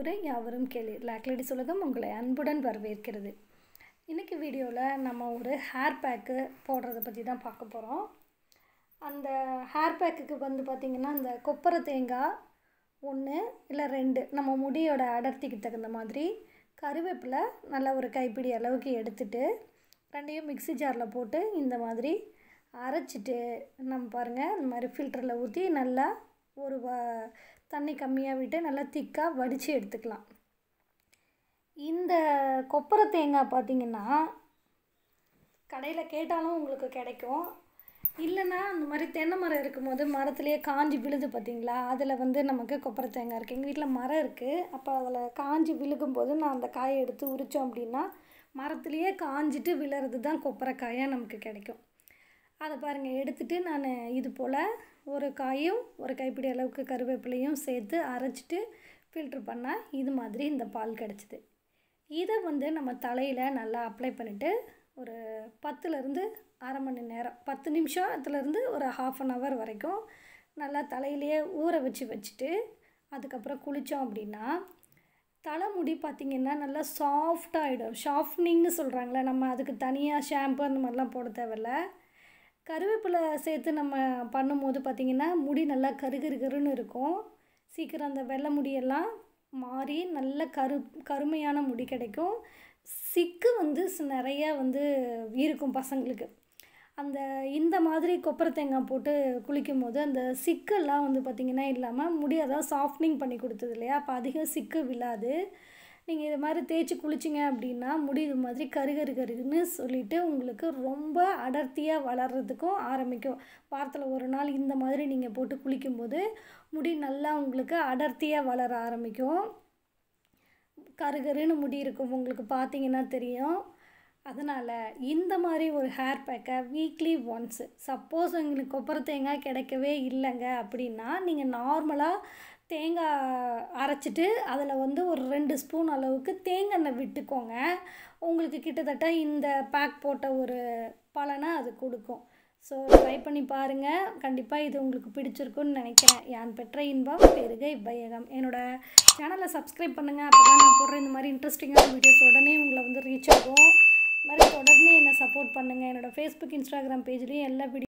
கூறு யாவரும் கேளு லாக்லடி உலகம் உங்களை அன்புடன் வரவேற்கிறது இன்றைக்கி வீடியோவில் நம்ம ஒரு ஹேர் பேக்கு போடுறத பற்றி தான் பார்க்க போகிறோம் அந்த ஹேர் பேக்குக்கு வந்து பார்த்திங்கன்னா அந்த கொப்பரை தேங்காய் ஒன்று இல்லை ரெண்டு நம்ம முடியோட அடர்த்திக்கு தகுந்த மாதிரி கருவேப்பிலை நல்ல ஒரு கைப்பிடி அளவுக்கு எடுத்துட்டு ரெண்டையும் மிக்ஸி ஜாரில் போட்டு இந்த மாதிரி அரைச்சிட்டு நம்ம பாருங்கள் இந்த மாதிரி ஃபில்டரில் ஊற்றி நல்லா ஒரு வ தண்ணி கம்மியாக விட்டு நல்லா திக்காக வடித்து எடுத்துக்கலாம் இந்த கொப்பரை தேங்காய் பார்த்திங்கன்னா கடையில் கேட்டாலும் உங்களுக்கு கிடைக்கும் இல்லைன்னா அந்த மாதிரி தென்னை மரம் இருக்கும்போது மரத்துலேயே காஞ்சி விழுது பார்த்தீங்களா அதில் வந்து நமக்கு கொப்பரை தேங்காய் இருக்குது எங்கள் வீட்டில் மரம் இருக்குது அப்போ அதில் காஞ்சி விழுகும்போது நான் அந்த காயை எடுத்து உரித்தோம் அப்படின்னா மரத்துலேயே காஞ்சிட்டு விழுறது தான் கொப்பரைக்காயாக நமக்கு கிடைக்கும் அதை பாருங்கள் எடுத்துகிட்டு நான் இது போல் ஒரு காயும் ஒரு கைப்பிடி அளவுக்கு கருவேப்பிலையும் சேர்த்து அரைச்சிட்டு ஃபில்ட்ரு பண்ணால் இது மாதிரி இந்த பால் கிடச்சிது இதை வந்து நம்ம தலையில் நல்லா அப்ளை பண்ணிவிட்டு ஒரு பத்துலேருந்து அரை மணி நேரம் பத்து நிமிஷத்துலேருந்து ஒரு ஹாஃப் அன் ஹவர் வரைக்கும் நல்லா தலையிலேயே ஊற வச்சு வச்சுட்டு அதுக்கப்புறம் குளித்தோம் அப்படின்னா தலைமுடி பார்த்திங்கன்னா நல்லா சாஃப்டாகிடும் ஷாஃப்னிங்னு சொல்கிறாங்களே நம்ம அதுக்கு தனியாக ஷாம்பு அந்த மாதிரிலாம் போட தேவையில்ல கருவேப்பிலை சேர்த்து நம்ம பண்ணும்போது பார்த்திங்கன்னா முடி நல்லா கரு கருன்னு இருக்கும் சீக்கிரம் அந்த வெள்ளை முடியெல்லாம் மாறி நல்ல கரு கருமையான முடி கிடைக்கும் சிக்கு வந்து நிறைய வந்து இருக்கும் பசங்களுக்கு அந்த இந்த மாதிரி கொப்பரை தேங்காய் போட்டு குளிக்கும் போது அந்த சிக்கெல்லாம் வந்து பார்த்திங்கன்னா இல்லாமல் முடி அதான் சாஃப்ட்னிங் பண்ணி கொடுத்தது இல்லையா அப்போ அதிகம் சிக்கு விழாது நீங்கள் இது மாதிரி தேய்ச்சி குளிச்சிங்க அப்படின்னா முடி இது மாதிரி கருகரு கருகுன்னு சொல்லிவிட்டு உங்களுக்கு ரொம்ப அடர்த்தியாக வளர்கிறதுக்கும் ஆரம்பிக்கும் வாரத்தில் ஒரு நாள் இந்த மாதிரி நீங்கள் போட்டு குளிக்கும்போது முடி நல்லா உங்களுக்கு அடர்த்தியாக வளர ஆரம்பிக்கும் கருகருன்னு முடி இருக்கும் உங்களுக்கு பார்த்தீங்கன்னா தெரியும் அதனால் இந்த மாதிரி ஒரு ஹேர் பேக்கை வீக்லி ஒன்ஸு சப்போஸ் உங்களுக்கு கொப்பரை தேங்காய் கிடைக்கவே இல்லைங்க அப்படின்னா நீங்கள் நார்மலாக தேங்காய் அரைச்சிட்டு அதில் வந்து ஒரு ரெண்டு ஸ்பூன் அளவுக்கு தேங்காய் எண்ணெய் விட்டுக்கோங்க உங்களுக்கு கிட்டத்தட்ட இந்த பேக் போட்ட ஒரு பலனை அது கொடுக்கும் ஸோ ட்ரை பண்ணி பாருங்கள் கண்டிப்பாக இது உங்களுக்கு பிடிச்சிருக்குன்னு நினைக்கிறேன் யான் பெற்ற இன்பம் பெருக இவ்வையகம் என்னோடய சேனலை சப்ஸ்கிரைப் பண்ணுங்கள் அப்போ தான் நான் போடுற இந்த மாதிரி இன்ட்ரெஸ்டிங்கான வீடியோஸ் உடனே உங்களை வந்து ரீச் ஆகும் மாதிரி தொடர்ந்து என்னை சப்போர்ட் பண்ணுங்கள் என்னோடய ஃபேஸ்புக் இன்ஸ்டாகிராம் பேஜ்லேயும் எல்லா வீடியோ